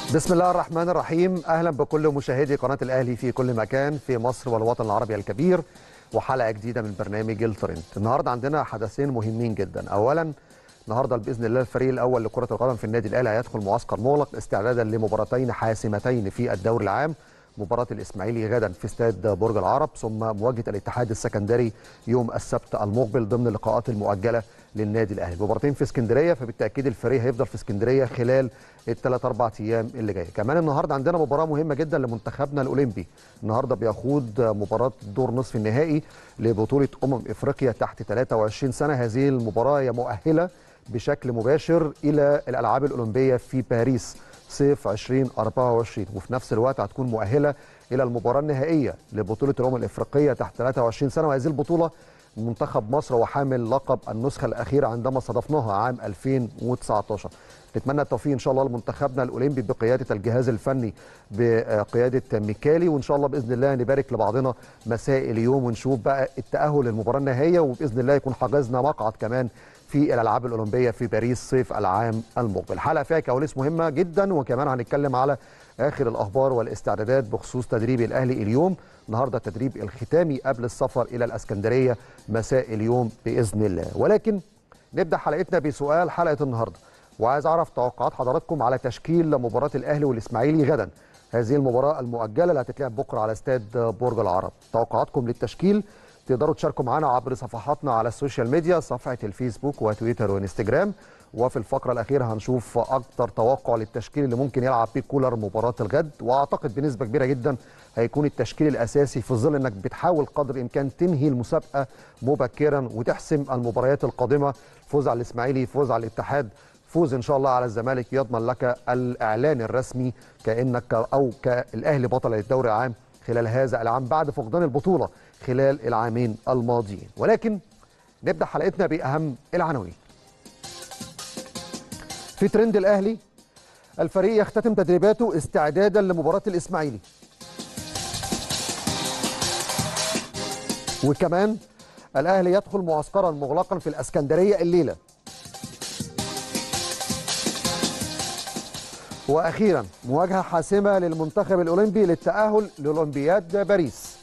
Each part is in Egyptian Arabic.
بسم الله الرحمن الرحيم اهلا بكل مشاهدي قناه الاهلي في كل مكان في مصر والوطن العربي الكبير وحلقه جديده من برنامج الترند النهارده عندنا حدثين مهمين جدا اولا النهارده باذن الله الفريق الاول لكره القدم في النادي الاهلي هيدخل معسكر مغلق استعدادا لمباراتين حاسمتين في الدوري العام مباراة الإسماعيلي غدا في استاد برج العرب ثم مواجهة الاتحاد السكندري يوم السبت المقبل ضمن اللقاءات المؤجلة للنادي الأهلي مباراتين في اسكندرية فبالتأكيد الفريق هيفضل في اسكندرية خلال الثلاث أربع أيام اللي جاية كمان النهاردة عندنا مباراة مهمة جدا لمنتخبنا الأولمبي النهاردة بيخوض مباراة دور نصف النهائي لبطولة أمم إفريقيا تحت 23 سنة هذه المباراة هي مؤهلة بشكل مباشر إلى الألعاب الأولمبية في باريس صيف 2024 وفي نفس الوقت هتكون مؤهله الى المباراه النهائيه لبطوله الامم الافريقيه تحت 23 سنه وهذه البطوله منتخب مصر هو حامل لقب النسخه الاخيره عندما استضفناها عام 2019 نتمنى التوفيق ان شاء الله لمنتخبنا الاولمبي بقياده الجهاز الفني بقياده ميكالي وان شاء الله باذن الله نبارك لبعضنا مساء اليوم ونشوف بقى التاهل للمباراه النهائيه وباذن الله يكون حجزنا مقعد كمان في الالعاب الاولمبيه في باريس صيف العام المقبل حلقه فيها كواليس مهمه جدا وكمان هنتكلم على اخر الاخبار والاستعدادات بخصوص تدريب الاهلي اليوم النهارده التدريب الختامي قبل السفر الى الاسكندريه مساء اليوم باذن الله ولكن نبدا حلقتنا بسؤال حلقه النهارده وعايز اعرف توقعات حضراتكم على تشكيل مباراه الاهلي والاسماعيلي غدا هذه المباراه المؤجله اللي هتتلعب بكره على استاد برج العرب توقعاتكم للتشكيل تقدروا تشاركوا معنا عبر صفحاتنا على السوشيال ميديا صفحه الفيسبوك وتويتر وانستجرام وفي الفقره الاخيره هنشوف اكتر توقع للتشكيل اللي ممكن يلعب بيه كولر مباراه الغد واعتقد بنسبه كبيره جدا هيكون التشكيل الاساسي في ظل انك بتحاول قدر الامكان تنهي المسابقه مبكرا وتحسم المباريات القادمه فوز على الاسماعيلي فوز على الاتحاد فوز ان شاء الله على الزمالك يضمن لك الاعلان الرسمي كانك او كالاهلي بطل الدوري العام خلال هذا العام بعد فقدان البطوله خلال العامين الماضيين ولكن نبدا حلقتنا باهم العناوين في ترند الاهلي الفريق يختتم تدريباته استعدادا لمباراه الاسماعيلي وكمان الاهلي يدخل معسكرا مغلقا في الاسكندريه الليله واخيرا مواجهه حاسمه للمنتخب الاولمبي للتاهل لاولمبياد باريس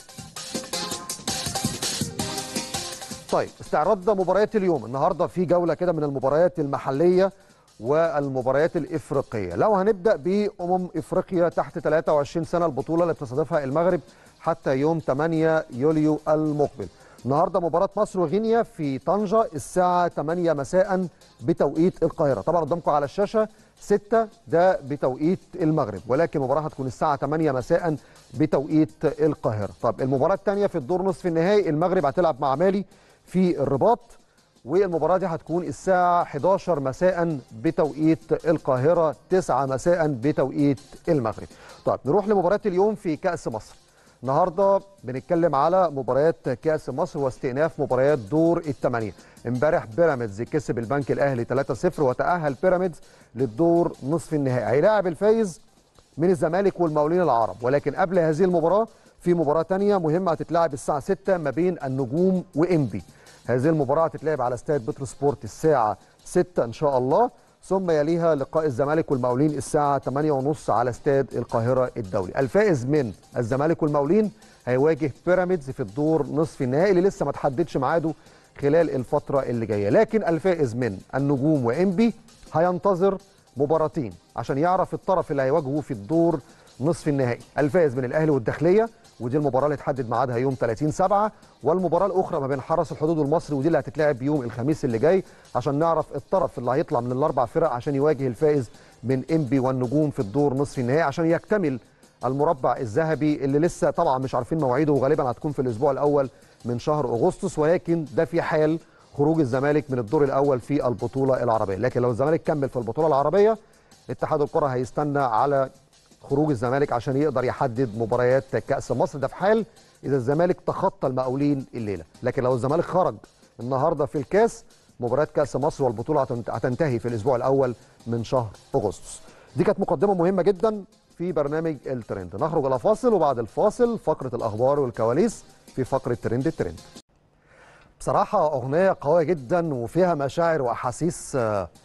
طيب استعراض مباريات اليوم النهارده في جوله كده من المباريات المحليه والمباريات الافريقيه لو هنبدا بامم افريقيا تحت 23 سنه البطوله اللي بتستضيفها المغرب حتى يوم 8 يوليو المقبل النهارده مباراه مصر وغينيا في طنجه الساعه 8 مساء بتوقيت القاهره طبعا قدامكم على الشاشه 6 ده بتوقيت المغرب ولكن المباراه هتكون الساعه 8 مساء بتوقيت القاهره طب المباراه الثانيه في الدور نصف النهائي المغرب هتلعب مع مالي في الرباط والمباراه دي هتكون الساعه 11 مساء بتوقيت القاهره 9 مساء بتوقيت المغرب طيب نروح لمباراه اليوم في كاس مصر النهارده بنتكلم على مباريات كاس مصر واستئناف مباريات دور الثمانيه امبارح بيراميدز كسب البنك الاهلي 3-0 وتاهل بيراميدز للدور نصف النهائي هيلاعب الفايز من الزمالك والمقاولين العرب ولكن قبل هذه المباراه في مباراه ثانيه مهمه هتتلعب الساعه 6 ما بين النجوم وانبي هذه المباراه هتتلعب على استاد بترو سبورت الساعه 6 ان شاء الله ثم يليها لقاء الزمالك والمقاولين الساعة 8:30 على استاد القاهرة الدولي. الفائز من الزمالك والمقاولين هيواجه بيراميدز في الدور نصف النهائي اللي لسه ما تحددش ميعاده خلال الفترة اللي جاية، لكن الفائز من النجوم وانبي هينتظر مباراتين عشان يعرف الطرف اللي هيواجهه في الدور نصف النهائي. الفائز من الاهلي والداخلية ودي المباراه اللي اتحدد ميعادها يوم 30 7 والمباراه الاخرى ما بين حرس الحدود والمصري ودي اللي هتتلعب يوم الخميس اللي جاي عشان نعرف الطرف اللي هيطلع من الاربع فرق عشان يواجه الفائز من انبي والنجوم في الدور نصف النهائي عشان يكتمل المربع الذهبي اللي لسه طبعا مش عارفين مواعيده وغالبا هتكون في الاسبوع الاول من شهر اغسطس ولكن ده في حال خروج الزمالك من الدور الاول في البطوله العربيه لكن لو الزمالك كمل في البطوله العربيه اتحاد الكره هيستنى على خروج الزمالك عشان يقدر يحدد مباريات كأس مصر ده في حال إذا الزمالك تخطى المقاولين الليلة لكن لو الزمالك خرج النهاردة في الكاس مباريات كأس مصر والبطولة هتنتهي في الأسبوع الأول من شهر أغسطس دي كانت مقدمة مهمة جدا في برنامج الترند نخرج إلى فاصل وبعد الفاصل فقرة الأخبار والكواليس في فقرة ترند الترند بصراحة أغنية قوية جدا وفيها مشاعر وأحاسيس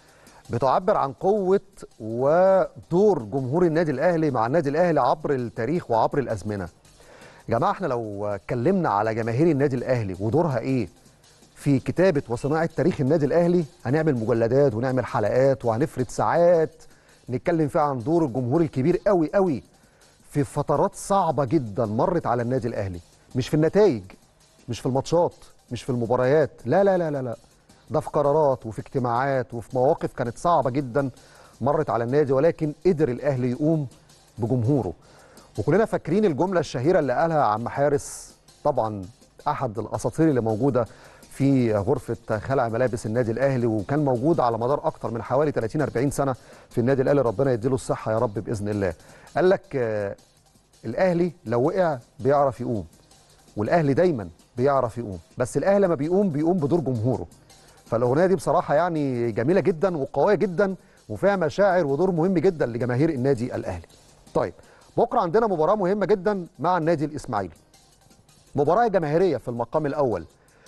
بتعبر عن قوه ودور جمهور النادي الاهلي مع النادي الاهلي عبر التاريخ وعبر الازمنه يا جماعه احنا لو اتكلمنا على جماهير النادي الاهلي ودورها ايه في كتابه وصناعه تاريخ النادي الاهلي هنعمل مجلدات ونعمل حلقات وهنفرد ساعات نتكلم فيها عن دور الجمهور الكبير قوي قوي في فترات صعبه جدا مرت على النادي الاهلي مش في النتائج مش في الماتشات مش في المباريات لا لا لا لا لا ده في قرارات وفي اجتماعات وفي مواقف كانت صعبه جدا مرت على النادي ولكن قدر الاهلي يقوم بجمهوره وكلنا فاكرين الجمله الشهيره اللي قالها عم حارس طبعا احد الاساطير اللي موجوده في غرفه خلع ملابس النادي الاهلي وكان موجود على مدار اكتر من حوالي 30 40 سنه في النادي الاهلي ربنا يديله الصحه يا رب باذن الله قال لك آه الاهلي لو وقع بيعرف يقوم والاهلي دايما بيعرف يقوم بس الاهلي لما بيقوم بيقوم بدور جمهوره فالاغنيه دي بصراحه يعني جميله جدا وقويه جدا وفيها مشاعر ودور مهم جدا لجماهير النادي الاهلي طيب بكره عندنا مباراه مهمه جدا مع النادي الاسماعيلي مباراه جماهيريه في المقام الاول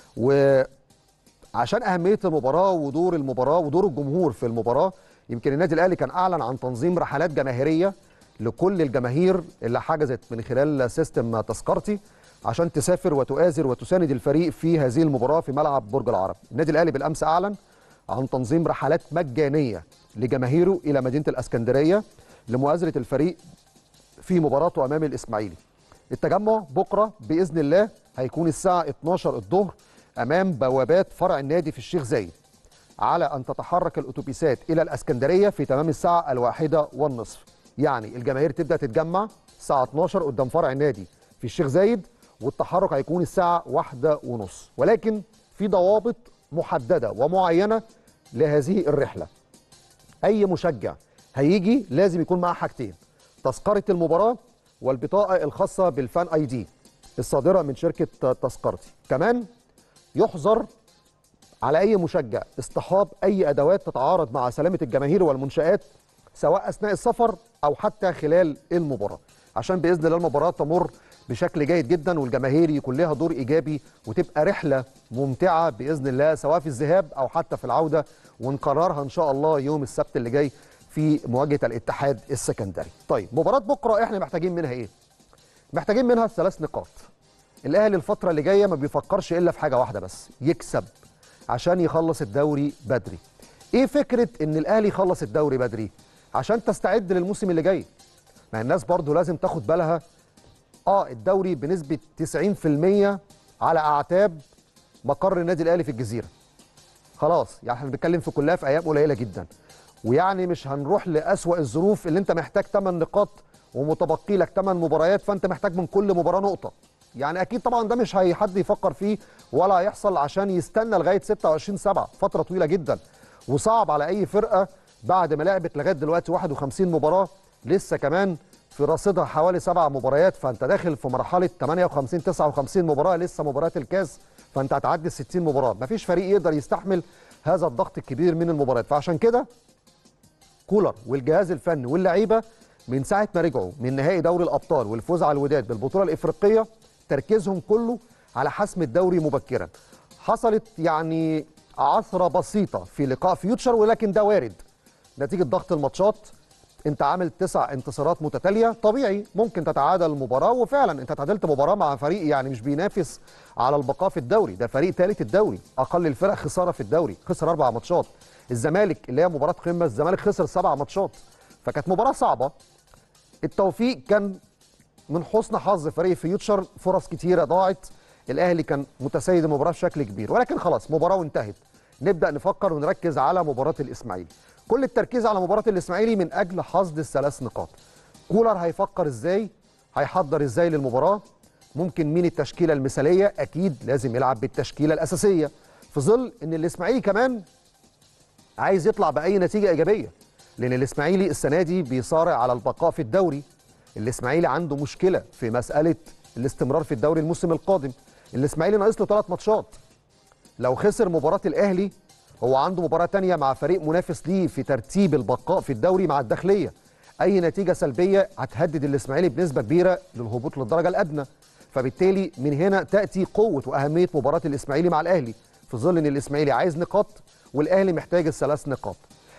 وعشان اهميه المباراه ودور المباراه ودور الجمهور في المباراه يمكن النادي الاهلي كان اعلن عن تنظيم رحلات جماهيريه لكل الجماهير اللي حجزت من خلال سيستم تذكرتي عشان تسافر وتؤازر وتساند الفريق في هذه المباراه في ملعب برج العرب. النادي الاهلي بالامس اعلن عن تنظيم رحلات مجانيه لجماهيره الى مدينه الاسكندريه لمؤازره الفريق في مباراته امام الاسماعيلي. التجمع بكره باذن الله هيكون الساعه 12 الظهر امام بوابات فرع النادي في الشيخ زايد. على ان تتحرك الاتوبيسات الى الاسكندريه في تمام الساعه الواحده والنصف. يعني الجماهير تبدا تتجمع الساعه 12 قدام فرع النادي في الشيخ زايد والتحرك هيكون الساعه واحدة ونص ولكن في ضوابط محدده ومعينه لهذه الرحله. اي مشجع هيجي لازم يكون معاه حاجتين تذكره المباراه والبطاقه الخاصه بالفان اي دي الصادره من شركه تذكرتي. كمان يحظر على اي مشجع اصطحاب اي ادوات تتعارض مع سلامه الجماهير والمنشات سواء اثناء السفر او حتى خلال المباراه عشان باذن الله المباراه تمر بشكل جيد جدا والجماهير يكون لها دور ايجابي وتبقى رحله ممتعه باذن الله سواء في الذهاب او حتى في العوده ونقررها ان شاء الله يوم السبت اللي جاي في مواجهه الاتحاد السكندري. طيب مباراه بكره احنا محتاجين منها ايه؟ محتاجين منها ثلاث نقاط. الاهلي الفتره اللي جايه ما بيفكرش الا في حاجه واحده بس يكسب عشان يخلص الدوري بدري. ايه فكره ان الاهلي يخلص الدوري بدري؟ عشان تستعد للموسم اللي جاي. ما الناس برضو لازم تاخد بالها اه الدوري بنسبه 90% على اعتاب مقر النادي الاهلي في الجزيره. خلاص يعني احنا بنتكلم في كلها في ايام قليله جدا. ويعني مش هنروح لاسوا الظروف اللي انت محتاج 8 نقاط ومتبقي لك 8 مباريات فانت محتاج من كل مباراه نقطه. يعني اكيد طبعا ده مش هي حد يفكر فيه ولا هيحصل عشان يستنى لغايه 26 7 فتره طويله جدا وصعب على اي فرقه بعد ما لعبت لغايه دلوقتي 51 مباراه لسه كمان في رصيدها حوالي سبع مباريات فانت داخل في مرحله 58 59 مباراه لسه مباريات الكاس فانت هتعدي ال 60 مباراه مفيش فريق يقدر يستحمل هذا الضغط الكبير من المباريات فعشان كده كولر والجهاز الفني واللعيبه من ساعه ما رجعوا من نهائي دوري الابطال والفوز على الوداد بالبطوله الافريقيه تركيزهم كله على حسم الدوري مبكرا حصلت يعني عثره بسيطه في لقاء فيوتشر ولكن ده وارد نتيجه ضغط الماتشات انت عامل تسع انتصارات متتاليه طبيعي ممكن تتعادل المباراه وفعلا انت تعادلت مباراه مع فريق يعني مش بينافس على البقاء في الدوري ده فريق ثالث الدوري اقل الفرق خساره في الدوري خسر اربع ماتشات الزمالك اللي هي مباراه قمه الزمالك خسر سبع ماتشات فكانت مباراه صعبه التوفيق كان من حسن حظ فريق فيوتشر فرص كتيره ضاعت الاهلي كان متسيد المباراه بشكل كبير ولكن خلاص مباراه وانتهت نبدا نفكر ونركز على مباراه الاسماعيلي كل التركيز على مباراه الاسماعيلي من اجل حصد الثلاث نقاط كولر هيفكر ازاي هيحضر ازاي للمباراه ممكن مين التشكيله المثاليه اكيد لازم يلعب بالتشكيله الاساسيه في ظل ان الاسماعيلي كمان عايز يطلع باي نتيجه ايجابيه لان الاسماعيلي السنه دي بيصارع على البقاء في الدوري الاسماعيلي عنده مشكله في مساله الاستمرار في الدوري الموسم القادم الاسماعيلي ناقص له ثلاث ماتشات لو خسر مباراه الاهلي هو عنده مباراه تانية مع فريق منافس ليه في ترتيب البقاء في الدوري مع الداخليه اي نتيجه سلبيه هتهدد الاسماعيلي بنسبه كبيره للهبوط للدرجه الادنى فبالتالي من هنا تاتي قوه واهميه مباراه الاسماعيلي مع الاهلي في ظل ان الاسماعيلي عايز نقاط والاهلي محتاج الثلاث نقاط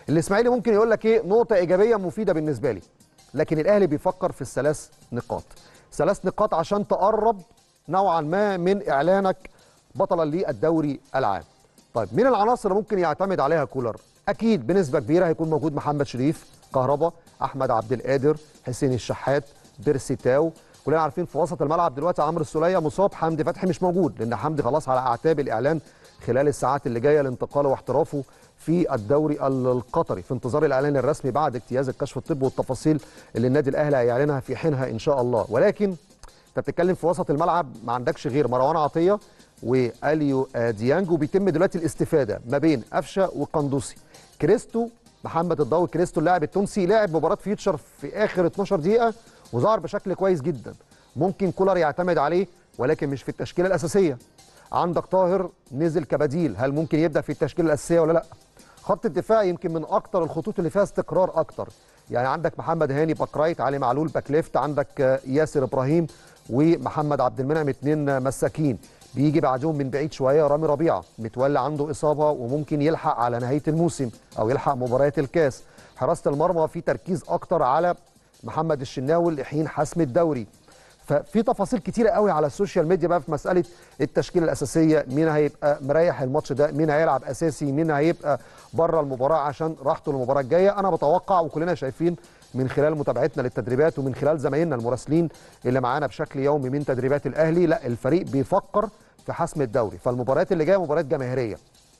الاسماعيلي ممكن يقول لك ايه نقطه ايجابيه مفيده بالنسبه لي لكن الاهلي بيفكر في الثلاث نقاط ثلاث نقاط عشان تقرب نوعا ما من اعلانك بطلا للدوري العام طيب مين العناصر اللي ممكن يعتمد عليها كولر اكيد بنسبه كبيره هيكون موجود محمد شريف كهربا احمد عبد القادر حسين الشحات بيرسي تاو كلنا عارفين في وسط الملعب دلوقتي عمرو السوليه مصاب حمدي فتحي مش موجود لان حمدي خلاص على اعتاب الاعلان خلال الساعات اللي جايه لانتقاله واحترافه في الدوري القطري في انتظار الاعلان الرسمي بعد اجتياز الكشف الطبي والتفاصيل اللي النادي الاهلي هيعلنها في حينها ان شاء الله ولكن انت بتتكلم في وسط الملعب ما عندكش غير مروان عطيه واليو ديانج وبيتم دلوقتي الاستفاده ما بين قفشه وقندوسي كريستو محمد الضوي كريستو اللاعب التونسي لعب مباراه فيوتشر في اخر 12 دقيقه وظهر بشكل كويس جدا ممكن كولر يعتمد عليه ولكن مش في التشكيله الاساسيه عندك طاهر نزل كبديل هل ممكن يبدا في التشكيله الاساسيه ولا لا خط الدفاع يمكن من اكتر الخطوط اللي فيها استقرار اكتر يعني عندك محمد هاني باك رايت علي معلول باك ليفت عندك ياسر ابراهيم ومحمد عبد المنعم اثنين مساكين بيجي بعدهم من بعيد شويه رامي ربيعه متولى عنده اصابه وممكن يلحق على نهايه الموسم او يلحق مباريات الكاس حراسه المرمى في تركيز اكتر على محمد الشناوي لحين حسم الدوري ففي تفاصيل كتيره قوي على السوشيال ميديا بقى في مساله التشكيله الاساسيه مين هيبقى مريح الماتش ده مين هيلعب اساسي مين هيبقى بره المباراه عشان راحته المباراه الجايه انا بتوقع وكلنا شايفين من خلال متابعتنا للتدريبات ومن خلال زمايلنا المراسلين اللي معانا بشكل يومي من تدريبات الاهلي لا الفريق بيفكر في حسم الدوري فالمباريات اللي جايه مباريات جماهيريه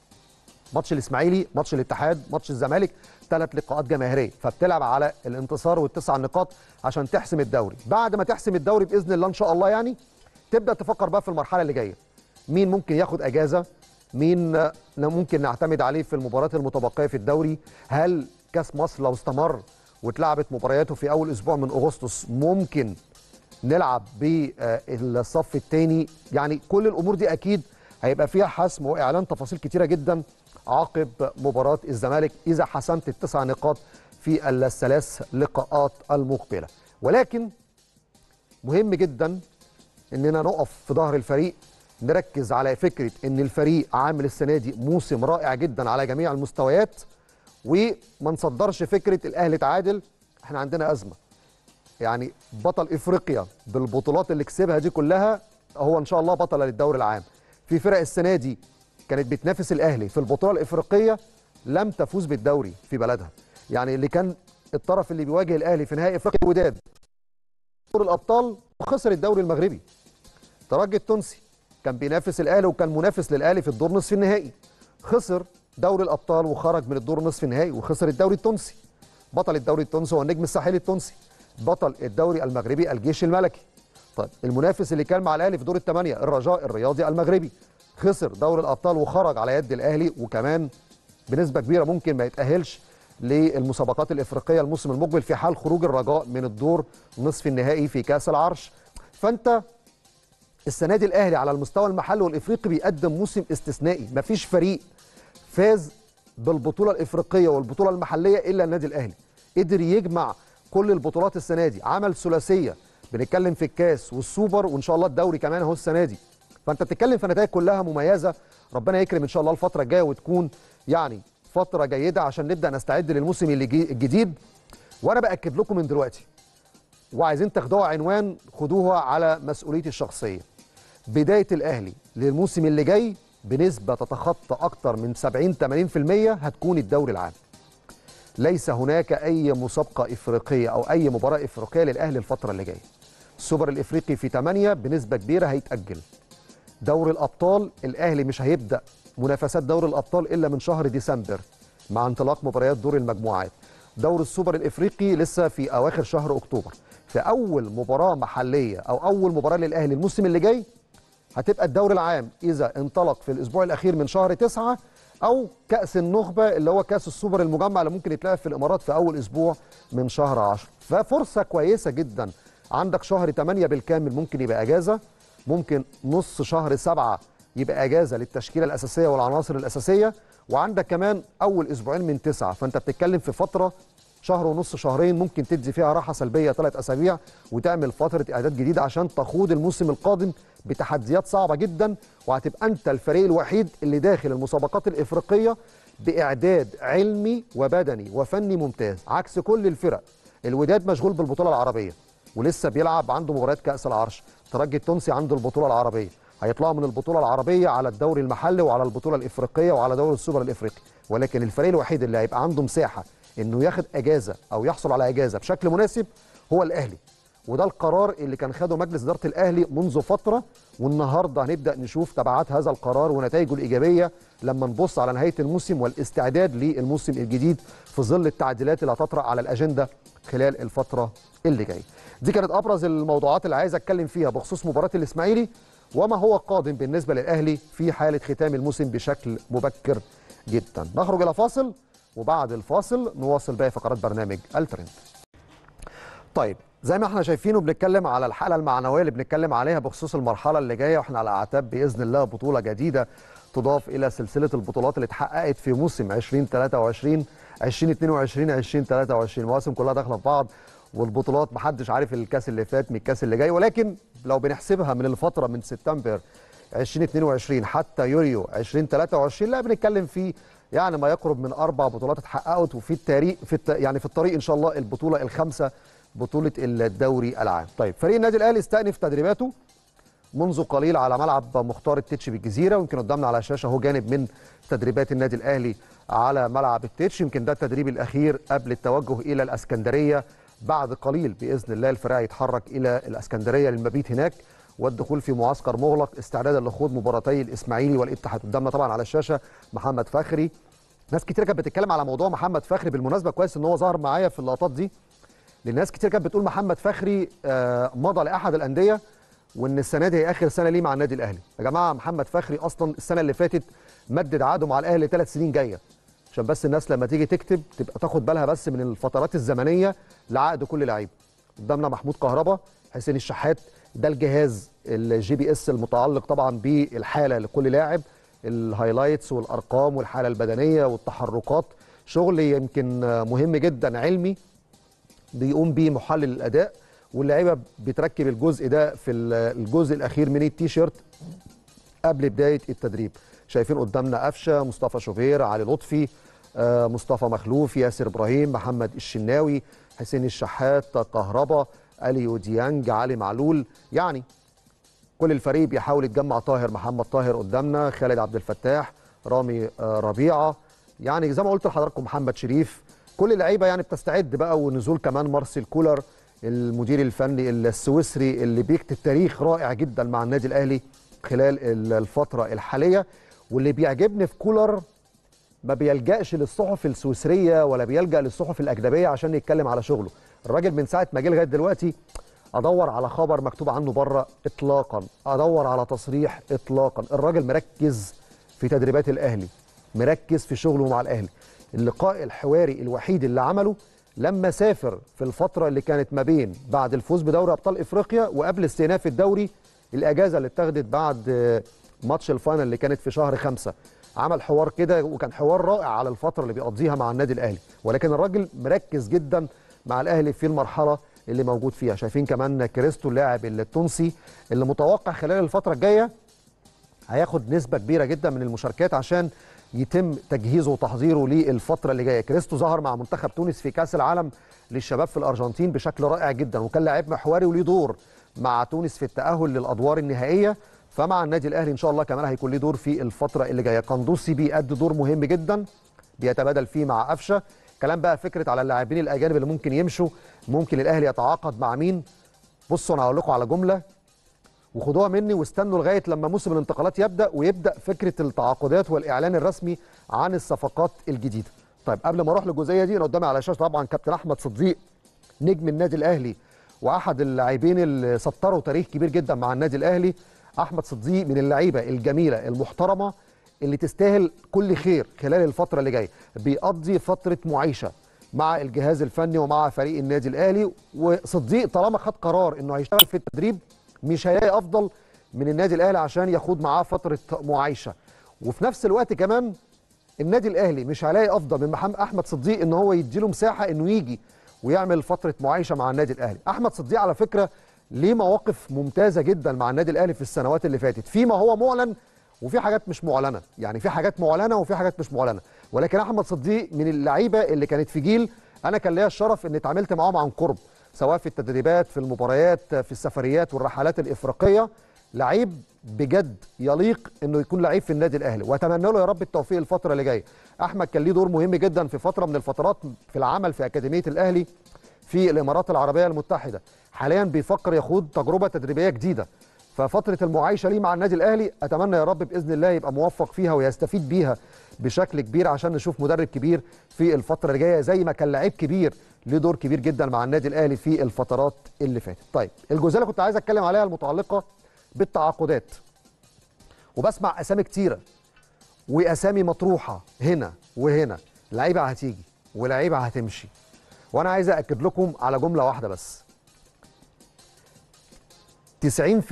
ماتش الاسماعيلي ماتش الاتحاد ماتش الزمالك ثلاث لقاءات جماهيريه فبتلعب على الانتصار والتسع نقاط عشان تحسم الدوري بعد ما تحسم الدوري باذن الله ان شاء الله يعني تبدا تفكر بقى في المرحله اللي جايه مين ممكن ياخد اجازه مين ممكن نعتمد عليه في المباريات المتبقيه في الدوري هل كاس مصر لو استمر واتلعبت مبارياته في اول اسبوع من اغسطس ممكن نلعب بالصف الثاني يعني كل الامور دي اكيد هيبقى فيها حسم واعلان تفاصيل كتيره جدا عقب مباراه الزمالك اذا حسمت التسع نقاط في الثلاث لقاءات المقبله ولكن مهم جدا اننا نقف في ظهر الفريق نركز على فكره ان الفريق عامل السنه دي موسم رائع جدا على جميع المستويات وما نصدرش فكره الاهلي تعادل احنا عندنا ازمه يعني بطل افريقيا بالبطولات اللي كسبها دي كلها هو ان شاء الله بطل للدوري العام في فرق السنه دي كانت بتنافس الاهلي في البطوله الافريقيه لم تفوز بالدوري في بلدها يعني اللي كان الطرف اللي بيواجه الاهلي في نهائي افريقيا الوداد دور الابطال وخسر الدوري المغربي ترجي التونسي كان بينافس الاهلي وكان منافس للاهلي في الدور نصف النهائي خسر دوري الابطال وخرج من الدور نصف النهائي وخسر الدوري التونسي بطل الدوري التونسي هو النجم الساحلي التونسي بطل الدوري المغربي الجيش الملكي طيب المنافس اللي كان مع الاهلي في دور الثمانيه الرجاء الرياضي المغربي خسر دوري الابطال وخرج على يد الاهلي وكمان بنسبه كبيره ممكن ما يتاهلش للمسابقات الافريقيه الموسم المقبل في حال خروج الرجاء من الدور نصف النهائي في كاس العرش فانت السنه دي الاهلي على المستوى المحلي والافريقي بيقدم موسم استثنائي مفيش فريق فاز بالبطوله الافريقيه والبطوله المحليه الا النادي الاهلي قدر يجمع كل البطولات السنه دي عمل ثلاثيه بنتكلم في الكاس والسوبر وان شاء الله الدوري كمان اهو السنه دي فانت بتتكلم في نتائج كلها مميزه ربنا يكرم ان شاء الله الفتره الجايه وتكون يعني فتره جيده عشان نبدا نستعد للموسم الجديد وانا باكد لكم من دلوقتي وعايزين تاخدوها عنوان خدوها على مسؤوليتي الشخصيه بدايه الاهلي للموسم اللي جاي بنسبه تتخطى اكتر من 70 80% هتكون الدوري العام ليس هناك اي مسابقه افريقيه او اي مباراه افريقيه للاهلي الفتره اللي جايه السوبر الافريقي في 8 بنسبه كبيره هيتاجل دوري الابطال الاهلي مش هيبدا منافسات دوري الابطال الا من شهر ديسمبر مع انطلاق مباريات دور المجموعات دوري السوبر الافريقي لسه في اواخر شهر اكتوبر في اول مباراه محليه او اول مباراه للاهلي الموسم اللي جاي هتبقى الدوري العام اذا انطلق في الاسبوع الاخير من شهر تسعة او كاس النخبه اللي هو كاس السوبر المجمع اللي ممكن يتلعب في الامارات في اول اسبوع من شهر 10 ففرصه كويسه جدا عندك شهر 8 بالكامل ممكن يبقى اجازه ممكن نص شهر 7 يبقى اجازه للتشكيله الاساسيه والعناصر الاساسيه وعندك كمان اول اسبوعين من تسعه فانت بتتكلم في فتره شهر ونص شهرين ممكن تدي فيها راحه سلبيه ثلاث اسابيع وتعمل فتره اعداد جديده عشان تخوض الموسم القادم بتحديات صعبه جدا وهتبقى انت الفريق الوحيد اللي داخل المسابقات الافريقيه باعداد علمي وبدني وفني ممتاز عكس كل الفرق الوداد مشغول بالبطوله العربيه ولسه بيلعب عنده مباريات كاس العرش الترجي التونسي عنده البطوله العربيه هيطلعوا من البطوله العربيه على الدوري المحلي وعلى البطوله الافريقيه وعلى دوري السوبر الافريقي ولكن الفريق الوحيد اللي هيبقى عنده مساحه انه ياخد اجازه او يحصل على اجازه بشكل مناسب هو الاهلي وده القرار اللي كان خده مجلس اداره الاهلي منذ فتره والنهارده هنبدا نشوف تبعات هذا القرار ونتائجه الايجابيه لما نبص على نهايه الموسم والاستعداد للموسم الجديد في ظل التعديلات اللي هتطرأ على الاجنده خلال الفتره اللي جايه. دي كانت ابرز الموضوعات اللي عايز اتكلم فيها بخصوص مباراه الاسماعيلي وما هو قادم بالنسبه للاهلي في حاله ختام الموسم بشكل مبكر جدا. نخرج الى فاصل وبعد الفاصل نواصل باقي فقرات برنامج الترند. طيب زي ما احنا شايفين وبنتكلم على الحاله المعنويه اللي بنتكلم عليها بخصوص المرحله اللي جايه واحنا على اعتاب باذن الله بطوله جديده تضاف الى سلسله البطولات اللي اتحققت في موسم 2023 2022 2023 المواسم كلها داخله في بعض والبطولات محدش عارف الكاس اللي فات من الكاس اللي جاي ولكن لو بنحسبها من الفتره من سبتمبر 2022 حتى يوليو 2023 لا بنتكلم في يعني ما يقرب من اربع بطولات اتحققت وفي التاريخ في الت... يعني في الطريق ان شاء الله البطوله الخامسه بطوله الدوري العام. طيب فريق النادي الاهلي استأنف تدريباته منذ قليل على ملعب مختار التتش بالجزيره ويمكن قدامنا على الشاشه اهو جانب من تدريبات النادي الاهلي على ملعب التتش يمكن ده التدريب الاخير قبل التوجه الى الاسكندريه بعد قليل باذن الله الفريق هيتحرك الى الاسكندريه للمبيت هناك والدخول في معسكر مغلق استعدادا لخوض مباراتي الاسماعيلي والاتحاد قدامنا طبعا على الشاشه محمد فخري ناس كتير كانت بتتكلم على موضوع محمد فخري بالمناسبه كويس ان هو ظهر معايا في اللقطات دي لان ناس كتير كانت بتقول محمد فخري آه مضى لاحد الانديه وان السنه دي هي اخر سنه ليه مع النادي الاهلي يا جماعه محمد فخري اصلا السنه اللي فاتت مدد عقده مع الاهلي ثلاث سنين جايه عشان بس الناس لما تيجي تكتب تبقى تاخد بالها بس من الفترات الزمنيه لعقد كل لعيب قدامنا محمود كهربا حسين الشحات ده الجهاز الجي بي اس المتعلق طبعا بالحاله لكل لاعب الهايلايتس والارقام والحاله البدنيه والتحركات شغل يمكن مهم جدا علمي بيقوم بيه محلل الاداء واللعيبه بتركب الجزء ده في الجزء الاخير من التيشيرت قبل بدايه التدريب شايفين قدامنا قفشه مصطفى شوبير علي لطفي آه مصطفى مخلوف ياسر ابراهيم محمد الشناوي حسين الشحات كهربا اليو ديانج علي معلول يعني كل الفريق بيحاول يتجمع طاهر محمد طاهر قدامنا خالد عبد الفتاح رامي آه ربيعه يعني زي ما قلت لحضراتكم محمد شريف كل اللعيبه يعني بتستعد بقى ونزول كمان مارسيل كولر المدير الفني السويسري اللي بيكتب تاريخ رائع جدا مع النادي الاهلي خلال الفتره الحاليه واللي بيعجبني في كولر ما بيلجاش للصحف السويسريه ولا بيلجا للصحف الاجنبيه عشان يتكلم على شغله الراجل من ساعه ما جه لغايه دلوقتي ادور على خبر مكتوب عنه بره اطلاقا ادور على تصريح اطلاقا الراجل مركز في تدريبات الاهلي مركز في شغله مع الاهلي اللقاء الحواري الوحيد اللي عمله لما سافر في الفتره اللي كانت ما بين بعد الفوز بدوري ابطال افريقيا وقبل استئناف الدوري الاجازه اللي اتخذت بعد ماتش الفاينل اللي كانت في شهر خمسة عمل حوار كده وكان حوار رائع على الفتره اللي بيقضيها مع النادي الاهلي ولكن الراجل مركز جدا مع الاهلي في المرحله اللي موجود فيها شايفين كمان كريستو اللاعب التونسي اللي متوقع خلال الفتره الجايه هياخد نسبه كبيره جدا من المشاركات عشان يتم تجهيزه وتحضيره للفتره اللي جايه كريستو ظهر مع منتخب تونس في كاس العالم للشباب في الارجنتين بشكل رائع جدا وكان لاعب محوري وليه دور مع تونس في التاهل للادوار النهائيه فمع النادي الاهلي ان شاء الله كمان هيكون ليه دور في الفتره اللي جايه قندوسي بيأدي دور مهم جدا بيتبادل فيه مع قفشه كلام بقى فكره على اللاعبين الاجانب اللي ممكن يمشوا ممكن الاهلي يتعاقد مع مين بصوا انا هقول لكم على جمله وخدوها مني واستنوا لغايه لما موسم الانتقالات يبدا ويبدا فكره التعاقدات والاعلان الرسمي عن الصفقات الجديده. طيب قبل ما اروح للجزئيه دي انا قدامي على الشاشه طبعا كابتن احمد صديق نجم النادي الاهلي واحد اللاعبين اللي سطروا تاريخ كبير جدا مع النادي الاهلي احمد صديق من اللعيبه الجميله المحترمه اللي تستاهل كل خير خلال الفتره اللي جايه بيقضي فتره معايشه مع الجهاز الفني ومع فريق النادي الاهلي وصديق طالما خد قرار انه هيشتغل في التدريب مش هيلاقي افضل من النادي الاهلي عشان ياخد معاه فتره معايشه وفي نفس الوقت كمان النادي الاهلي مش هيلاقي افضل من محمد احمد صديق ان هو يديله مساحه انه يجي ويعمل فتره معايشه مع النادي الاهلي احمد صديق على فكره ليه مواقف ممتازه جدا مع النادي الاهلي في السنوات اللي فاتت فيما هو معلن وفي حاجات مش معلنه يعني في حاجات معلنه وفي حاجات مش معلنه ولكن احمد صديق من اللعيبه اللي كانت في جيل انا كان ليا الشرف اني اتعاملت معاهم عن قرب سواء في التدريبات في المباريات في السفريات والرحلات الافريقيه لعيب بجد يليق انه يكون لعيب في النادي الاهلي واتمنى له يا رب التوفيق الفتره اللي جايه احمد كان ليه دور مهم جدا في فتره من الفترات في العمل في اكاديميه الاهلي في الامارات العربيه المتحده حاليا بيفكر يخوض تجربه تدريبيه جديده ففتره المعايشه ليه مع النادي الاهلي اتمنى يا رب باذن الله يبقى موفق فيها ويستفيد بيها بشكل كبير عشان نشوف مدرب كبير في الفتره اللي جايه زي ما كان لعيب كبير ليه دور كبير جدا مع النادي الاهلي في الفترات اللي فاتت طيب الجزئيه اللي كنت عايز اتكلم عليها المتعلقه بالتعاقدات وبسمع اسامي كتيره واسامي مطروحه هنا وهنا لعيبه هتيجي ولعيبه هتمشي وانا عايز اكد لكم على جمله واحده بس 90%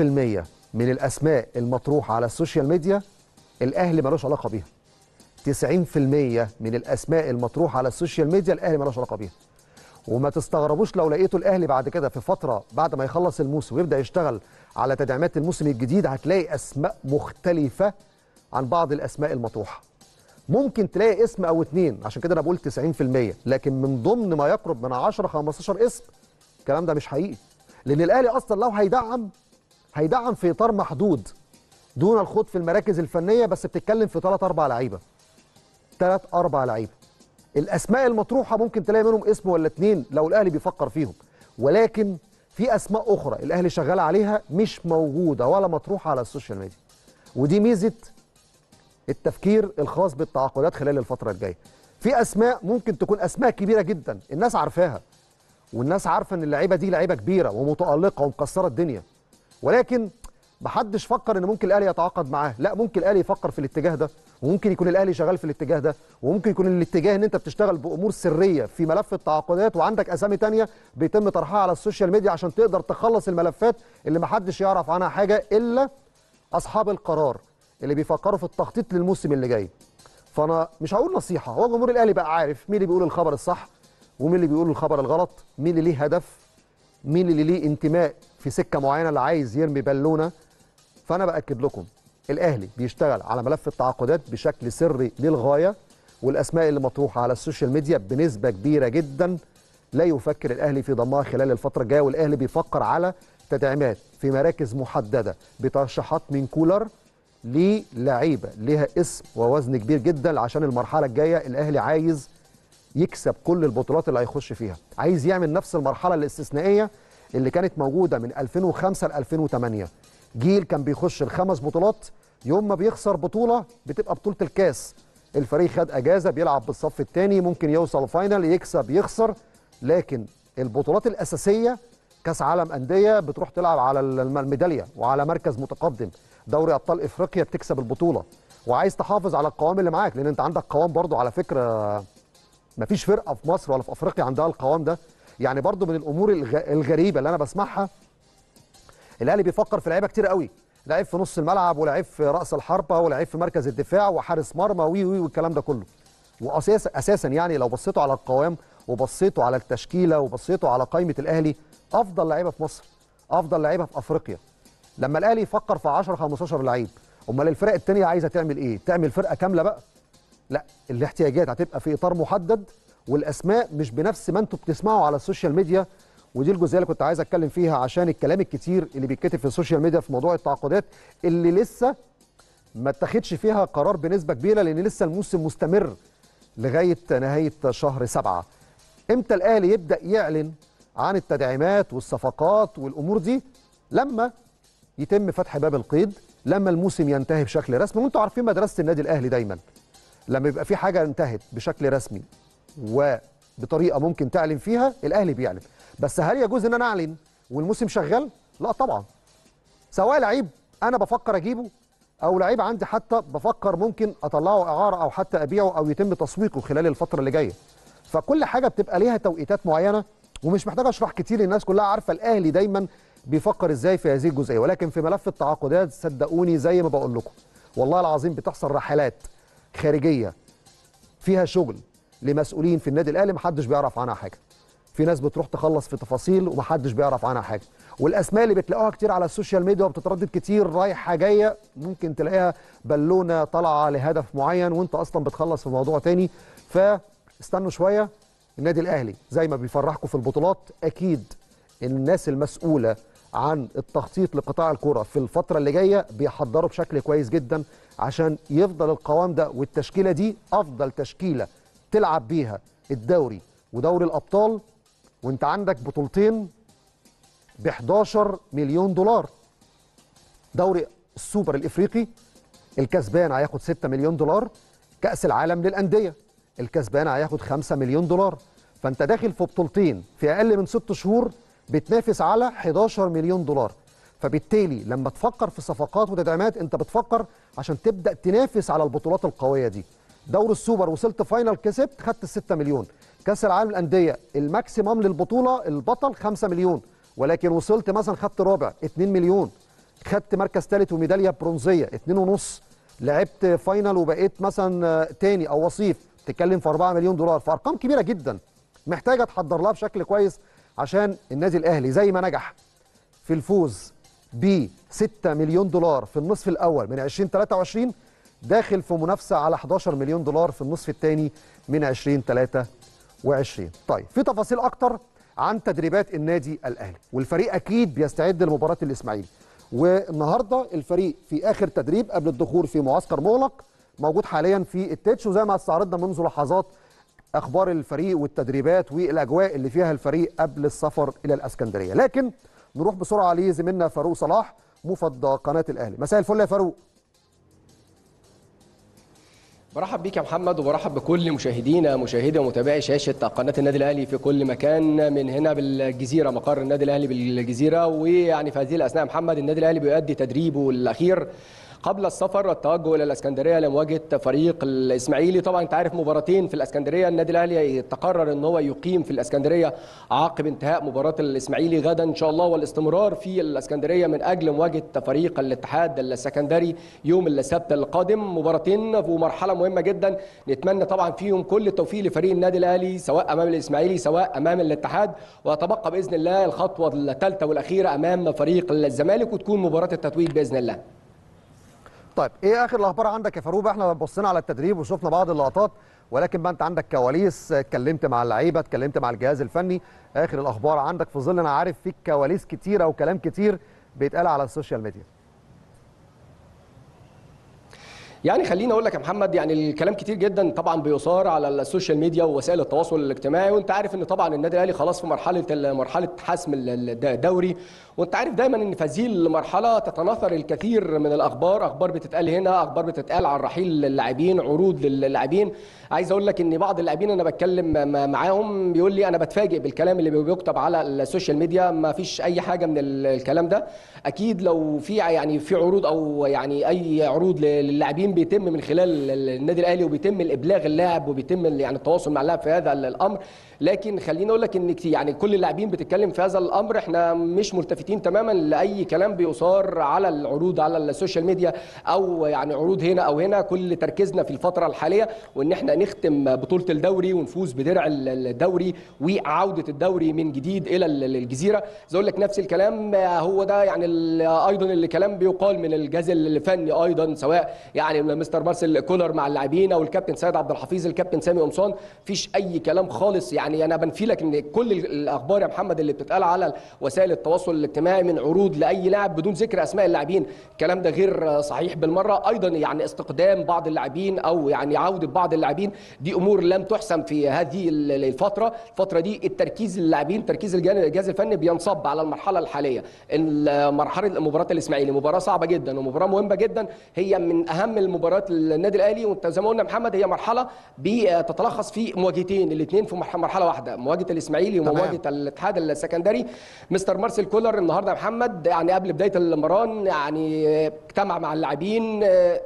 من الاسماء المطروحه على السوشيال ميديا الاهلي ملوش علاقه بيها 90% من الاسماء المطروحه على السوشيال ميديا الاهلي ملوش علاقه بيها وما تستغربوش لو لقيتوا الاهلي بعد كده في فتره بعد ما يخلص الموسم ويبدا يشتغل على تدعيمات الموسم الجديد هتلاقي اسماء مختلفه عن بعض الاسماء المطروحه ممكن تلاقي اسم او اتنين عشان كده انا بقول 90% لكن من ضمن ما يقرب من 10 15 اسم الكلام ده مش حقيقي لان الاهلي اصلا لو هيدعم هيدعم في اطار محدود دون الخوض في المراكز الفنيه بس بتتكلم في 3 4 لعيبه 3 4 لعيبه الاسماء المطروحه ممكن تلاقي منهم اسم ولا اتنين لو الاهلي بيفكر فيهم ولكن في اسماء اخرى الاهلي شغال عليها مش موجوده ولا مطروحه على السوشيال ميديا ودي ميزه التفكير الخاص بالتعاقدات خلال الفتره الجايه في اسماء ممكن تكون اسماء كبيره جدا الناس عارفاها والناس عارفه ان اللعيبه دي لعيبه كبيره ومتالقه ومكسره الدنيا ولكن محدش فكر ان ممكن الاهلي يتعاقد معاه لا ممكن الاهلي يفكر في الاتجاه ده وممكن يكون الاهلي شغال في الاتجاه ده وممكن يكون الاتجاه ان انت بتشتغل بامور سريه في ملف التعاقدات وعندك اسامي تانية بيتم طرحها على السوشيال ميديا عشان تقدر تخلص الملفات اللي محدش يعرف عنها حاجه الا اصحاب القرار اللي بيفكروا في التخطيط للموسم اللي جاي فانا مش هقول نصيحه هو جمهور الاهلي بقى عارف مين اللي بيقول الخبر الصح ومين اللي بيقول الخبر الغلط مين اللي ليه هدف مين اللي ليه انتماء في سكه معينه اللي عايز يرمي بالونه فانا باكد لكم الاهلي بيشتغل على ملف التعاقدات بشكل سري للغايه والاسماء اللي مطروحه على السوشيال ميديا بنسبه كبيره جدا لا يفكر الاهلي في ضمها خلال الفتره الجايه والاهلي بيفكر على تدعيمات في مراكز محدده بترشيحات من كولر للعيبه ليها اسم ووزن كبير جدا عشان المرحله الجايه الاهلي عايز يكسب كل البطولات اللي هيخش فيها عايز يعمل نفس المرحله الاستثنائيه اللي كانت موجوده من 2005 ل 2008 جيل كان بيخش الخمس بطولات يوم ما بيخسر بطوله بتبقى بطوله الكاس الفريق خد اجازه بيلعب بالصف الثاني ممكن يوصل فاينل يكسب يخسر لكن البطولات الاساسيه كاس عالم انديه بتروح تلعب على الميداليه وعلى مركز متقدم دوري ابطال افريقيا بتكسب البطوله وعايز تحافظ على القوام اللي معاك لان انت عندك قوام برضو على فكره مفيش فرقه في مصر ولا في افريقيا عندها القوام ده يعني برضو من الامور الغريبه اللي انا بسمعها الاهلي بيفكر في لعيبه كتير قوي لعيب في نص الملعب ولعيب في راس الحربه ولعيب في مركز الدفاع وحارس مرمى وي وي والكلام ده كله واساسا اساسا يعني لو بصيتوا على القوام وبصيتوا على التشكيله وبصيتوا على قائمه الاهلي افضل لعيبه في مصر افضل لعيبه في افريقيا لما الاهلي يفكر في 10 15 لعيب امال الفرق الثانيه عايزه تعمل ايه تعمل فرقه كامله بقى لا الاحتياجات هتبقى في اطار محدد والاسماء مش بنفس ما انتم بتسمعوا على السوشيال ميديا ودي الجزئيه اللي كنت عايز اتكلم فيها عشان الكلام الكتير اللي بيتكتب في السوشيال ميديا في موضوع التعاقدات اللي لسه ما اتخذش فيها قرار بنسبه كبيره لان لسه الموسم مستمر لغايه نهايه شهر سبعة امتى الاهلي يبدا يعلن عن التدعيمات والصفقات والامور دي لما يتم فتح باب القيد لما الموسم ينتهي بشكل رسمي وانتم عارفين مدرسه النادي الاهلي دايما لما يبقى في حاجه انتهت بشكل رسمي وبطريقه ممكن تعلن فيها الاهلي بيعلن بس هل يجوز ان انا اعلن والموسم شغال لا طبعا سواء لعيب انا بفكر اجيبه او لعيب عندي حتى بفكر ممكن اطلعه اعاره او حتى ابيعه او يتم تسويقه خلال الفتره اللي جايه فكل حاجه بتبقى ليها توقيتات معينه ومش محتاج اشرح كتير الناس كلها عارفه الاهلي دايما بيفكر ازاي في هذه الجزئيه ولكن في ملف التعاقدات صدقوني زي ما بقول لكم والله العظيم بتحصل رحلات خارجيه فيها شغل لمسؤولين في النادي الاهلي محدش بيعرف عنها حاجه في ناس بتروح تخلص في تفاصيل ومحدش بيعرف عنها حاجه والاسماء اللي بتلاقوها كتير على السوشيال ميديا وبتتردد كتير رايحه جايه ممكن تلاقيها بالونه طالعه لهدف معين وانت اصلا بتخلص في موضوع تاني فاستنوا شويه النادي الاهلي زي ما بيفرحكم في البطولات اكيد الناس المسؤوله عن التخطيط لقطاع الكره في الفتره اللي جايه بيحضروا بشكل كويس جدا عشان يفضل القوام ده والتشكيله دي افضل تشكيله تلعب بيها الدوري ودوري الابطال وانت عندك بطولتين ب 11 مليون دولار دوري السوبر الافريقي الكسبان هياخد 6 مليون دولار كاس العالم للانديه الكسبان هياخد 5 مليون دولار فانت داخل في بطولتين في اقل من 6 شهور بتنافس على 11 مليون دولار فبالتالي لما تفكر في صفقات وتدعيمات انت بتفكر عشان تبدا تنافس على البطولات القويه دي دوري السوبر وصلت فاينل كسبت خدت 6 مليون كاس العالم للانديه الماكسيمم للبطوله البطل 5 مليون ولكن وصلت مثلا خدت رابع 2 مليون خدت مركز ثالث وميداليه برونزيه 2 ونص لعبت فاينل وبقيت مثلا تاني او وصيف تتكلم في 4 مليون دولار فارقام كبيره جدا محتاجه تحضر لها بشكل كويس عشان النادي الاهلي زي ما نجح في الفوز ب 6 مليون دولار في النصف الاول من 2023 داخل في منافسه على 11 مليون دولار في النصف الثاني من 2023 طيب في تفاصيل اكتر عن تدريبات النادي الاهلي والفريق اكيد بيستعد لمباراه الاسماعيلي والنهارده الفريق في اخر تدريب قبل الدخول في معسكر مغلق موجود حاليا في التتش وزي ما استعرضنا منذ لحظات اخبار الفريق والتدريبات والاجواء اللي فيها الفريق قبل السفر الى الاسكندريه لكن نروح بسرعه لزميلنا فاروق صلاح موفد قناه الاهلي مساء الفل يا فاروق برحب بيك يا محمد وبرحب بكل مشاهدينا مشاهدي ومتابعي شاشه قناه النادي الاهلي في كل مكان من هنا بالجزيره مقر النادي الاهلي بالجزيره ويعني في هذه الاثناء محمد النادي الاهلي بيؤدي تدريبه الاخير قبل السفر والتوجه الى الاسكندريه لمواجهه فريق الاسماعيلي طبعا انت عارف مباراتين في الاسكندريه النادي الاهلي تقرر ان هو يقيم في الاسكندريه عقب انتهاء مباراه الاسماعيلي غدا ان شاء الله والاستمرار في الاسكندريه من اجل مواجهه فريق الاتحاد السكندري يوم السبت القادم مباراتين ومرحله مهمه جدا نتمنى طبعا فيهم كل التوفيق لفريق النادي الاهلي سواء امام الاسماعيلي سواء امام الاتحاد ويتبقى باذن الله الخطوه الثالثه والاخيره امام فريق الزمالك وتكون مباراه التتويج باذن الله طيب ايه اخر الاخبار عندك يا فاروق احنا بصينا على التدريب وشفنا بعض اللقطات ولكن بقى انت عندك كواليس اتكلمت مع اللعيبه اتكلمت مع الجهاز الفني اخر الاخبار عندك في ظل انا عارف فيك كواليس كتيره وكلام كتير بيتقال على السوشيال ميديا يعني خليني اقول لك يا محمد يعني الكلام كتير جدا طبعا بيثار على السوشيال ميديا ووسائل التواصل الاجتماعي وانت عارف ان طبعا النادي الاهلي خلاص في مرحله مرحله حسم الدوري وانت عارف دايما ان في هذه المرحله تتناثر الكثير من الاخبار اخبار بتتقال هنا اخبار بتتقال عن رحيل اللاعبين عروض للاعبين عايز اقول لك ان بعض اللاعبين انا بتكلم معاهم بيقول لي انا بتفاجئ بالكلام اللي بيكتب على السوشيال ميديا ما فيش اي حاجه من الكلام ده اكيد لو في يعني في عروض او يعني اي عروض للاعبين بيتم من خلال النادي الاهلي وبيتم الابلاغ اللاعب وبيتم يعني التواصل مع اللاعب في هذا الامر لكن خليني اقول لك ان يعني كل اللاعبين بتتكلم في هذا الامر احنا مش ملتفتين تماما لاي كلام بيثار على العروض على السوشيال ميديا او يعني عروض هنا او هنا كل تركيزنا في الفتره الحاليه وان احنا نختم بطوله الدوري ونفوز بدرع الدوري وعوده الدوري من جديد الى الجزيره عايز اقول لك نفس الكلام هو ده يعني ايضا اللي كلام بيقال من الجهاز الفني ايضا سواء يعني مستر مارسيل كولر مع اللاعبين او الكابتن سيد عبد الحفيظ الكابتن سامي قمصان مفيش اي كلام خالص يعني يعني انا بنفي لك ان كل الاخبار يا محمد اللي بتتقال على وسائل التواصل الاجتماعي من عروض لاي لاعب بدون ذكر اسماء اللاعبين الكلام ده غير صحيح بالمره ايضا يعني استقدام بعض اللاعبين او يعني عوده بعض اللاعبين دي امور لم تحسم في هذه الفتره الفتره دي التركيز اللاعبين تركيز الجهاز الفني بينصب على المرحله الحاليه مرحله مباراه الاسماعيلي مباراه صعبه جدا ومباراه مهمه جدا هي من اهم المباريات النادي الاهلي وانت زي ما قلنا محمد هي مرحله بتتلخص في مواجهتين الاثنين في مرحله واحده مواجهه الاسماعيلي ومواجهه الاتحاد السكندري مستر مارسيل كولر النهارده يا محمد يعني قبل بدايه المران يعني اجتمع مع اللاعبين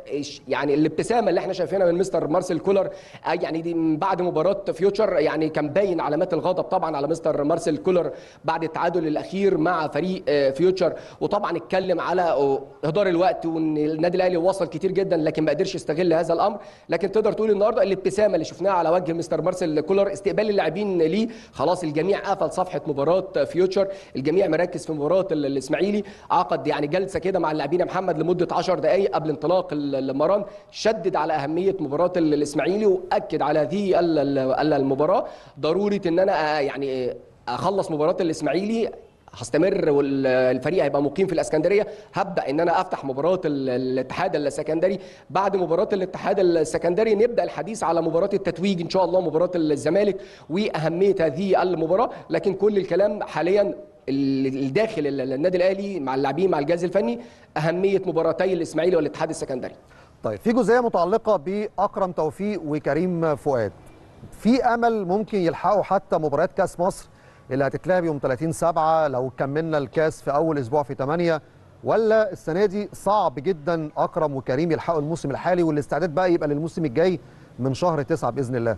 يعني الابتسامه اللي احنا شايفينها من مستر مارسيل كولر يعني دي من بعد مباراه فيوتشر يعني كان باين علامات الغضب طبعا على مستر مارسيل كولر بعد التعادل الاخير مع فريق فيوتشر وطبعا اتكلم على اهدار الوقت وان النادي الاهلي وصل كتير جدا لكن لكن ما قدرش يستغل هذا الامر لكن تقدر تقول النهارده الابتسامه اللي شفناها على وجه مستر مارسيل كولر استقبال اللاعبين ليه خلاص الجميع قفل صفحه مباراه فيوتشر الجميع مركز في مباراه الاسماعيلي عقد يعني جلسه كده مع اللاعبين يا محمد لمده 10 دقائق قبل انطلاق المران شدد على اهميه مباراه الاسماعيلي واكد على هذه المباراه ضروره ان انا يعني اخلص مباراه الاسماعيلي هستمر والفريق هيبقى مقيم في الاسكندريه هبدا ان انا افتح مباراه الاتحاد السكندري بعد مباراه الاتحاد السكندري نبدا الحديث على مباراه التتويج ان شاء الله مباراه الزمالك واهميه هذه المباراه لكن كل الكلام حاليا الداخل النادي الاهلي مع اللاعبين مع الجهاز الفني اهميه مباراتي الاسماعيلي والاتحاد السكندري طيب في جزئيه متعلقه باكرم توفيق وكريم فؤاد في امل ممكن يلحقوا حتى مباريات كاس مصر اللي هتتلعب يوم 30 7 لو كملنا الكاس في اول اسبوع في 8 ولا السنه دي صعب جدا اكرم وكريم يلحقوا الموسم الحالي والاستعداد بقى يبقى للموسم الجاي من شهر 9 باذن الله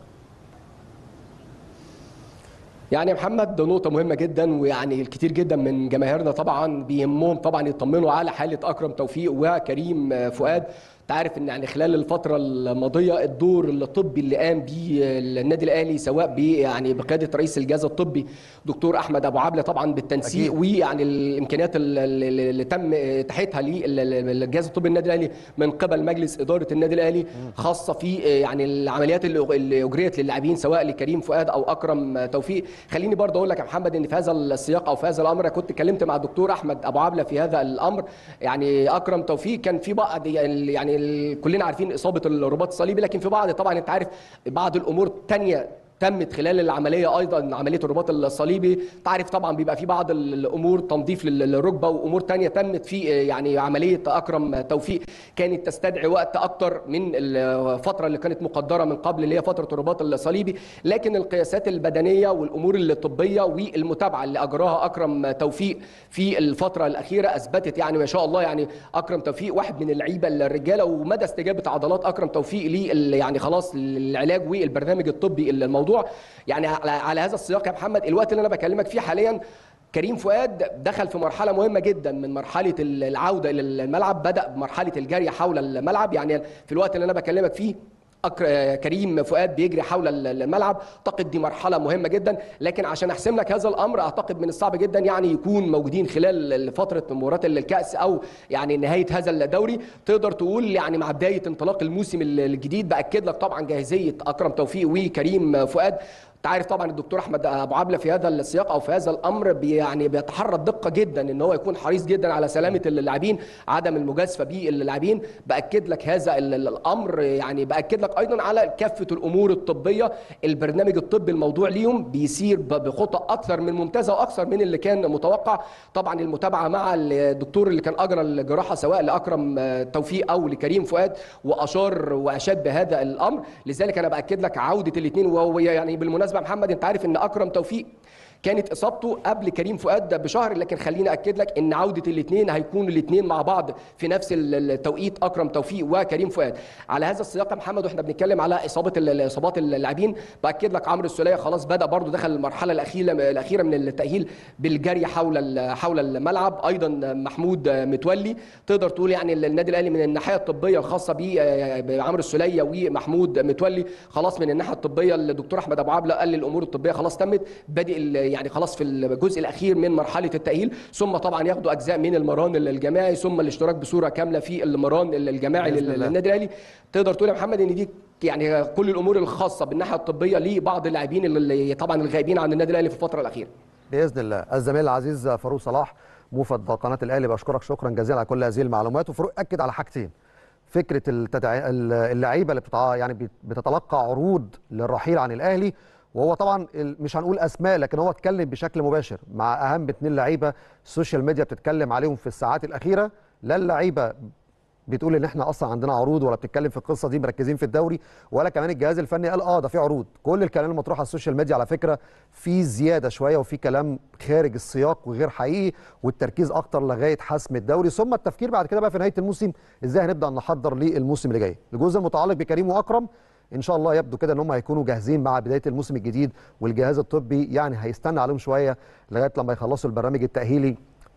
يعني يا محمد ده نقطة مهمة جدا ويعني الكثير جدا من جماهيرنا طبعا بيهمهم طبعا يطمنوا على حالة أكرم توفيق وكريم فؤاد تعرف ان يعني خلال الفتره الماضيه الدور الطبي اللي قام به النادي الاهلي سواء ب يعني بقياده رئيس الجهاز الطبي دكتور احمد ابو عبله طبعا بالتنسيق أكيد. ويعني الامكانيات اللي اللي تم اتاحتها للجهاز الطبي النادي الاهلي من قبل مجلس اداره النادي الاهلي خاصه في يعني العمليات اللي اللي اجريت للاعبين سواء لكريم فؤاد او اكرم توفيق خليني برضه اقول لك يا محمد ان في هذا السياق او في هذا الامر كنت اتكلمت مع الدكتور احمد ابو عبله في هذا الامر يعني اكرم توفيق كان في بعض يعني ال- كلنا عارفين اصابه الرباط الصليبي لكن في بعض طبعا انت عارف بعض الامور الثانيه تمت خلال العمليه ايضا عمليه الرباط الصليبي تعرف طبعا بيبقى في بعض الامور تنظيف للركبه وامور تانية تمت في يعني عمليه اكرم توفيق كانت تستدعي وقت اكتر من الفتره اللي كانت مقدره من قبل اللي هي فتره الرباط الصليبي لكن القياسات البدنيه والامور الطبيه والمتابعه اللي اجراها اكرم توفيق في الفتره الاخيره اثبتت يعني ما شاء الله يعني اكرم توفيق واحد من اللعيبه الرجاله ومدى استجابه عضلات اكرم توفيق ليه يعني خلاص العلاج والبرنامج الطبي الموضوع يعني على, على هذا السياق يا محمد الوقت اللي انا بكلمك فيه حاليا كريم فؤاد دخل في مرحله مهمه جدا من مرحله العوده الى الملعب بدا بمرحله الجري حول الملعب يعني في الوقت اللي انا بكلمك فيه أكر... كريم فؤاد بيجري حول الملعب اعتقد دي مرحله مهمه جدا لكن عشان احسم لك هذا الامر اعتقد من الصعب جدا يعني يكون موجودين خلال فتره مباراه الكاس او يعني نهايه هذا الدوري تقدر تقول يعني مع بدايه انطلاق الموسم الجديد باكد لك طبعا جاهزيه اكرم توفيق وكريم فؤاد انت عارف طبعا الدكتور احمد ابو عبله في هذا السياق او في هذا الامر بي يعني بيتحرى الدقه جدا ان هو يكون حريص جدا على سلامه اللاعبين عدم المجازفه باللاعبين باكد لك هذا الامر يعني باكد لك ايضا على كافه الامور الطبيه البرنامج الطبي الموضوع ليهم بيسير بخطى اكثر من ممتازه واكثر من اللي كان متوقع طبعا المتابعه مع الدكتور اللي كان اجرى الجراحه سواء لاكرم توفيق او لكريم فؤاد واشار واشاد بهذا الامر لذلك انا باكد لك عوده الاثنين وهو يعني بالمناسبه محمد انت عارف ان اكرم توفيق كانت اصابته قبل كريم فؤاد بشهر لكن خليني اكد لك ان عوده الاثنين هيكونوا الاثنين مع بعض في نفس التوقيت اكرم توفيق وكريم فؤاد على هذا السياق يا محمد واحنا بنتكلم على اصابه اصابات اللاعبين باكد لك عمرو السوليه خلاص بدا برضه دخل المرحله الاخيره الاخيره من التاهيل بالجري حول حول الملعب ايضا محمود متولي تقدر تقول يعني النادي الاهلي من الناحيه الطبيه الخاصه بعمرو السوليه ومحمود متولي خلاص من الناحيه الطبيه الدكتور احمد ابو عبله قال الامور الطبيه خلاص تمت بادئ يعني خلاص في الجزء الاخير من مرحله التاهيل ثم طبعا ياخدوا اجزاء من المران الجماعي ثم الاشتراك بصوره كامله في المران الجماعي للنادي الاهلي تقدر تقول يا محمد ان دي يعني كل الامور الخاصه بالناحيه الطبيه لبعض اللاعبين اللي طبعا الغايبين عن النادي الاهلي في الفتره الاخيره باذن الله الزميل العزيز فاروق صلاح موفد قناه الاهلي بشكرك شكرا جزيلا على كل هذه المعلومات وفاروق اكد على حاجتين فكره التدع... اللعيبه اللي بتتع... يعني بتتلقى عروض للرحيل عن الاهلي وهو طبعا مش هنقول اسماء لكن هو اتكلم بشكل مباشر مع اهم اثنين لعيبه السوشيال ميديا بتتكلم عليهم في الساعات الاخيره لا اللعيبه بتقول ان احنا اصلا عندنا عروض ولا بتتكلم في القصه دي مركزين في الدوري ولا كمان الجهاز الفني قال اه ده في عروض كل الكلام المطروح على السوشيال ميديا على فكره في زياده شويه وفي كلام خارج السياق وغير حقيقي والتركيز اكتر لغايه حسم الدوري ثم التفكير بعد كده بقى في نهايه الموسم ازاي هنبدا نحضر للموسم اللي جاي الجزء المتعلق بكريم واكرم ان شاء الله يبدو كده ان هم هيكونوا جاهزين مع بدايه الموسم الجديد والجهاز الطبي يعني هيستنى عليهم شويه لغايه لما يخلصوا البرنامج التاهيلي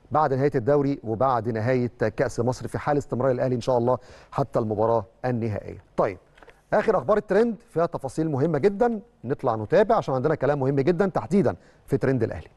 بعد نهايه الدوري وبعد نهايه كاس مصر في حال استمرار الاهلي ان شاء الله حتى المباراه النهائيه. طيب اخر اخبار الترند فيها تفاصيل مهمه جدا نطلع نتابع عشان عندنا كلام مهم جدا تحديدا في ترند الاهلي.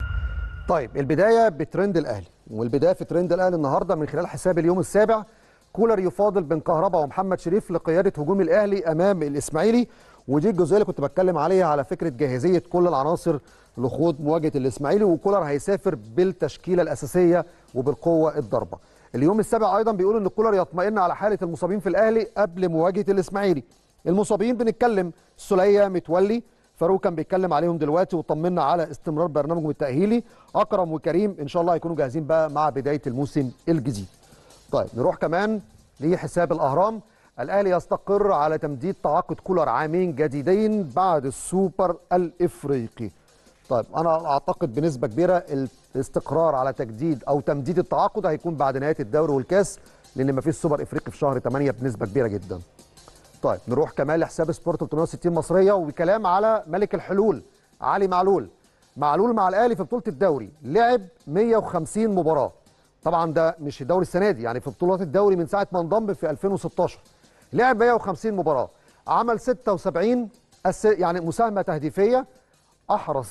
طيب البدايه بترند الاهلي والبدايه في ترند الاهلي النهارده من خلال حساب اليوم السابع كولر يفاضل بين كهربا ومحمد شريف لقياده هجوم الاهلي امام الاسماعيلي ودي الجزئيه اللي كنت بتكلم عليها على فكره جاهزيه كل العناصر لخوض مواجهه الاسماعيلي وكولر هيسافر بالتشكيله الاساسيه وبالقوه الضربه. اليوم السابع ايضا بيقول ان كولر يطمئن على حاله المصابين في الاهلي قبل مواجهه الاسماعيلي. المصابين بنتكلم سلية متولي فاروق كان بيتكلم عليهم دلوقتي وطمنا على استمرار برنامجهم التاهيلي اكرم وكريم ان شاء الله هيكونوا جاهزين بقى مع بدايه الموسم الجديد. طيب نروح كمان لحساب الاهرام الاهلي يستقر على تمديد تعاقد كولر عامين جديدين بعد السوبر الافريقي. طيب انا اعتقد بنسبه كبيره الاستقرار على تجديد او تمديد التعاقد هيكون بعد نهايه الدوري والكاس لان مفيش سوبر افريقي في شهر 8 بنسبه كبيره جدا. طيب نروح كمان لحساب سبورت 360 مصريه وكلام على ملك الحلول علي معلول. معلول مع الاهلي في بطوله الدوري لعب 150 مباراه. طبعا ده مش الدوري السنه دي يعني في بطولات الدوري من ساعه ما انضم في 2016 لعب 150 مباراه عمل 76 أس... يعني مساهمه تهديفيه احرز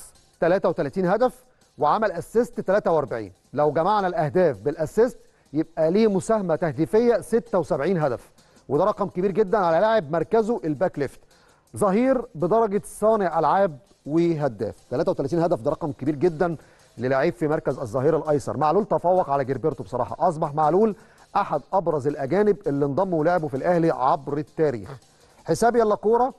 33 هدف وعمل اسيست 43 لو جمعنا الاهداف بالاسيست يبقى ليه مساهمه تهديفيه 76 هدف وده رقم كبير جدا على لاعب مركزه الباك ليفت ظهير بدرجه صانع العاب وهداف 33 هدف ده رقم كبير جدا للاعيب في مركز الظهير الايسر معلول تفوق على جيربرتو بصراحه اصبح معلول احد ابرز الاجانب اللي انضموا ولعبوا في الاهلي عبر التاريخ حساب يلا كوره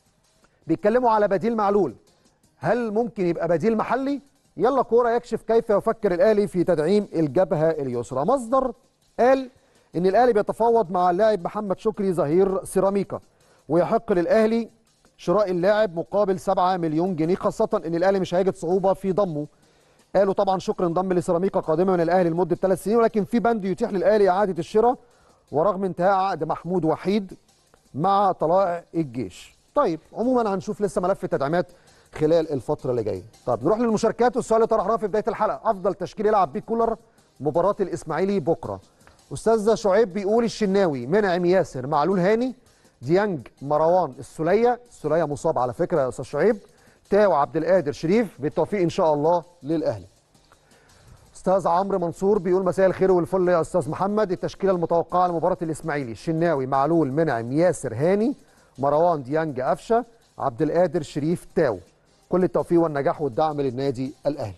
بيتكلموا على بديل معلول هل ممكن يبقى بديل محلي يلا كوره يكشف كيف يفكر الاهلي في تدعيم الجبهه اليسرى مصدر قال ان الاهلي بيتفاوض مع اللاعب محمد شكري ظهير سيراميكا ويحق للاهلي شراء اللاعب مقابل 7 مليون جنيه خاصه ان الاهلي مش هيجد صعوبه في ضمه قالوا طبعا شكر انضم لسيراميكا قادمه من الاهلي لمده ثلاث سنين ولكن في بند يتيح للاهلي اعاده الشراء ورغم انتهاء عقد محمود وحيد مع طلائع الجيش. طيب عموما هنشوف لسه ملف التدعيمات خلال الفتره اللي جايه. طب نروح للمشاركات والسؤال اللي طرحناه في بدايه الحلقه افضل تشكيل يلعب بيه كولر مباراه الاسماعيلي بكره. استاذ شعيب بيقول الشناوي منعم ياسر معلول هاني ديانج مروان السليه السليه مصاب على فكره يا استاذ شعيب تاو عبد القادر شريف بالتوفيق ان شاء الله للاهلي. استاذ عمرو منصور بيقول مساء الخير والفل يا استاذ محمد التشكيله المتوقعه لمباراه الاسماعيلي الشناوي معلول منعم ياسر هاني مروان ديانج قفشه عبد القادر شريف تاو كل التوفيق والنجاح والدعم للنادي الاهلي.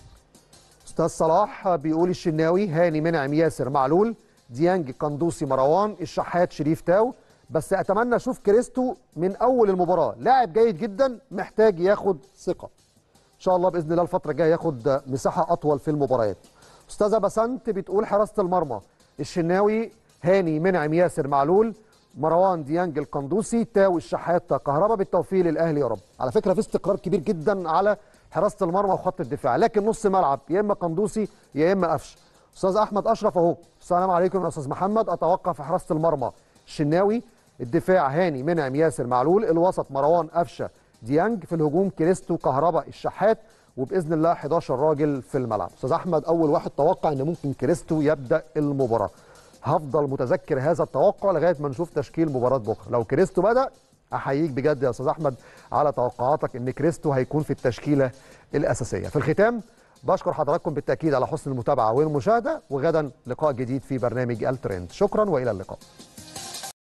استاذ صلاح بيقول الشناوي هاني منعم ياسر معلول ديانج قندوسي مروان الشحات شريف تاو بس اتمنى اشوف كريستو من اول المباراه لاعب جيد جدا محتاج ياخد ثقه ان شاء الله باذن الله الفتره الجايه ياخد مساحه اطول في المباريات استاذه بسنت بتقول حراسه المرمى الشناوي هاني منعم ياسر معلول مروان ديانج القندوسي تاو الشحات كهربا بالتوفيق للاهلي يا رب على فكره في استقرار كبير جدا على حراسه المرمى وخط الدفاع لكن نص ملعب يا اما قندوسي يا اما قفشه استاذ احمد اشرف اهو السلام عليكم يا استاذ محمد اتوقع في حراسه المرمى الشناوي الدفاع هاني منعم ياسر معلول الوسط مروان قفشه ديانج في الهجوم كريستو كهربا الشحات وباذن الله 11 راجل في الملعب استاذ احمد اول واحد توقع ان ممكن كريستو يبدا المباراه هفضل متذكر هذا التوقع لغايه ما نشوف تشكيل مباراه بكره لو كريستو بدا احييك بجد يا استاذ احمد على توقعاتك ان كريستو هيكون في التشكيله الاساسيه في الختام بشكر حضراتكم بالتاكيد على حسن المتابعه والمشاهده وغدا لقاء جديد في برنامج الترند شكرا والى اللقاء